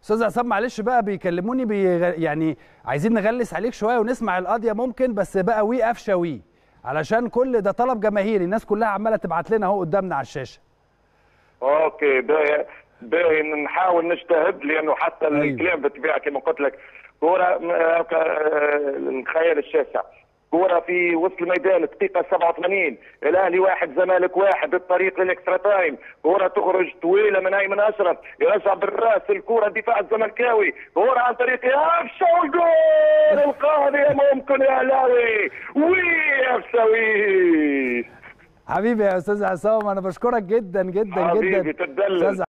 استاذ عصام معلش بقى بيكلموني بي يعني عايزين نغلس عليك شويه ونسمع القضيه ممكن بس بقى وي قفشه وي علشان كل ده طلب جماهيري الناس كلها عماله تبعت لنا اهو قدامنا على الشاشه اوكي باهي باهي نحاول نجتهد لانه حتى أيوة. الكلام بالطبيعه كما قلت لك كوره م- هكا، آه، الخيال الشاسع كوره في وسط الميدان دقيقه 87 الاهلي واحد زمالك واحد الطريق للاكسترا تايم كوره تخرج طويله من ايمن اشرف يرجع بالراس الكوره الدفاع الزملكاوي كوره عن طريق يافشا والجول القاضي ممكن يا اهلاوي ويافشا وي حبيبي يا استاذ عصام انا بشكرك جدا جدا حبيبي جدا تدلل. استاذ